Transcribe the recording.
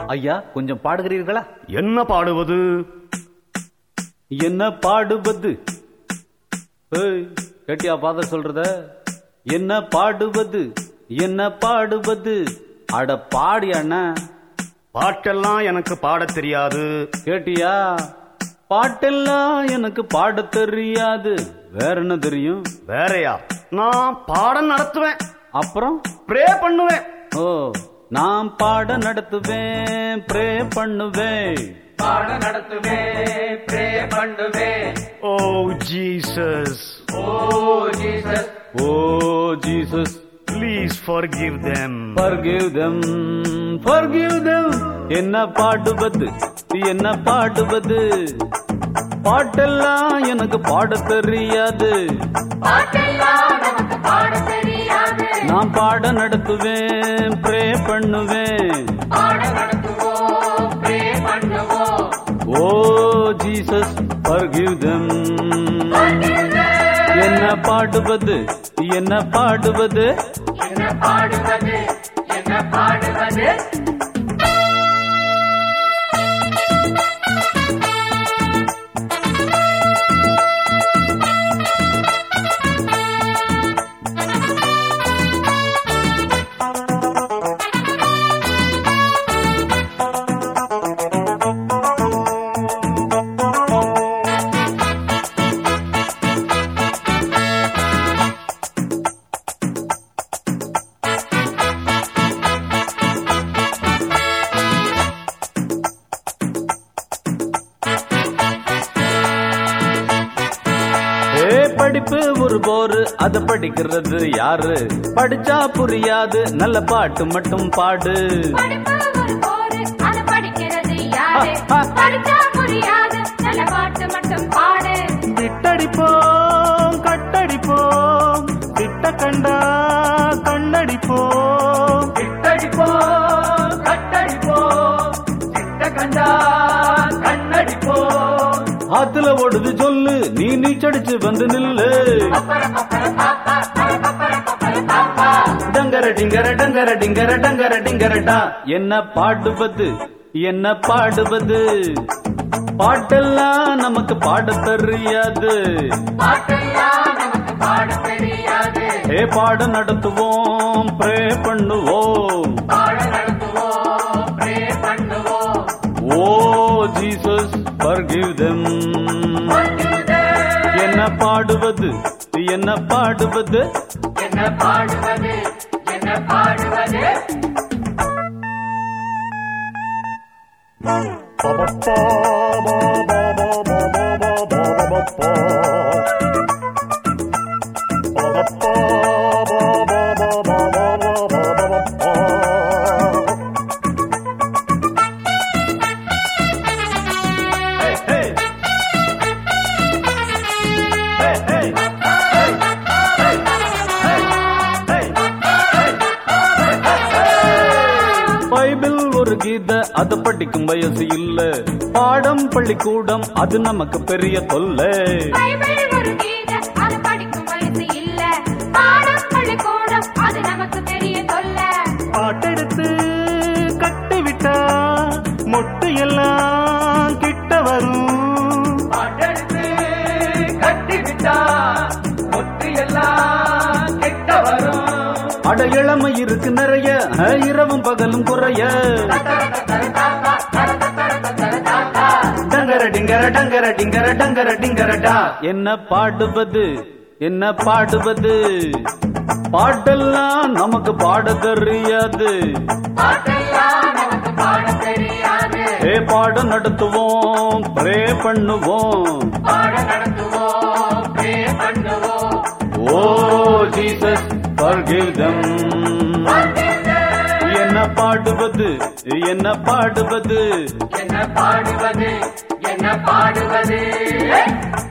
ஐயா கொஞ்சம் பாடுகிறீர்களா என்ன பாடுவது என்ன பாடுவது ஏய் கேட்டியா பாத சொல்றத என்ன பாடுவது என்ன பாடுவது அட பாடி அண்ணா பாட்டெல்லாம் எனக்கு பாடத் தெரியாது கேட்டியா பாட்டெல்லாம் எனக்கு பாட தெரியாது வேற என்ன தெரியும் வேறயா நான் பாடம் நடத்துவேன் அப்புறம் ப்ரே பண்ணுவேன் ஓ நான் பாட நடத்துவேன் ப்ரே பண்ணுவேன் பாட நடத்துவேன் ப்ரே பண்ணுவேன் oh Jesus oh Jesus oh Jesus please forgive them forgive them forgive them என்ன பாடுவது என்ன பாடுவது பாட்டெல்லாம் எனக்கு பாட தெரியாது பாட்டெல்லாம் நமக்கு பாட தெரியாது நான் பாட நடத்துவேன் ப்ரே பண்ணுவேன் பாட நடத்துவோம் ப்ரே பண்ணுவோம் ஓ ஜீசஸ் forgive them என்ன பாடுவது என்ன பாடுவது என்ன பாடுவது என்ன பாடுவது ஏ படிப்பு ஒரு போரு அத படிக்கிறது யாரு படிச்சா புரியாது நல்ல பாட்டு மட்டும் பாடு படிப்பு ஒரு போரு அது படிக்கிறது யாரு படிச்சா புரியாது நல்ல பாட்டு மட்டும் பாடு விட்டடிப்போம் கட்டடிப்போம் திட்ட கண்டா கண்ணடிப்போம் திட்டடிப்போம் கட்டடிப்போம் திட்ட கண்டா கண்ணடிப்போம் ஆத்துல ஓடுது சொல்லு நீ நீச்சடிச்சு வந்து நில்லு டங்கர டிங்கர டங்கர டிங்கர டங்கர டிங்கரடா என்ன பாடுவது என்ன பாடுவது பாட்டெல்லாம் நமக்கு பாட தெரியாது பாட்டெல்லாம் நமக்கு பாட தெரியாது ஏ பாட நடத்துவோம் ப்ரே பண்ணுவோம் பாட நடத்துவோம் ப்ரே பண்ணுவோம் ஓ ஜீசஸ் forgive them என்ன பாடுவது என்ன பாடுவது என்ன பாடுவது என்ன பாடுவது பைபிள் ஒரு கீத அது படிக்கும் வயசு இல்ல பாடம் பள்ளிக்கூடம் அது நமக்கு பெரிய தொல்லை பைபிள் ஒரு கீதை அது படிக்கும் வயசு இல்ல பாடம் பள்ளிக்கூடம் அது நமக்கு பெரிய தொல்லை பாட்டெடுத்து கட்டிவிட்டா மொட்டு எல்லாம் கிட்ட வரும் பாட்டெடுத்து கட்டிவிட்டா முத்து எல்லாம் கிட்ட வரும் அட இளமை இருக்கு நிறைய அஹ், இரவும் பகலும் குறைய டங்கர டிங்கர டங்கர டிங்கர டங்கர டிங்கரடா என்ன பாடுவது என்ன பாடுவது பாட்டெல்லாம் நமக்கு பாட தெரியாது பாட்டெல்லாம் நமக்கு பாட தெரியாது ஏ பாட நடத்துவோம் ப்ரே பண்ணுவோம் பாட நடத்துவோம் ப்ரே பண்ணுவோம் ஓ ஜீசஸ் forgive them என்ன பாடுவது என்ன பாடுவது என்ன பாடுவது என்ன பாடுவது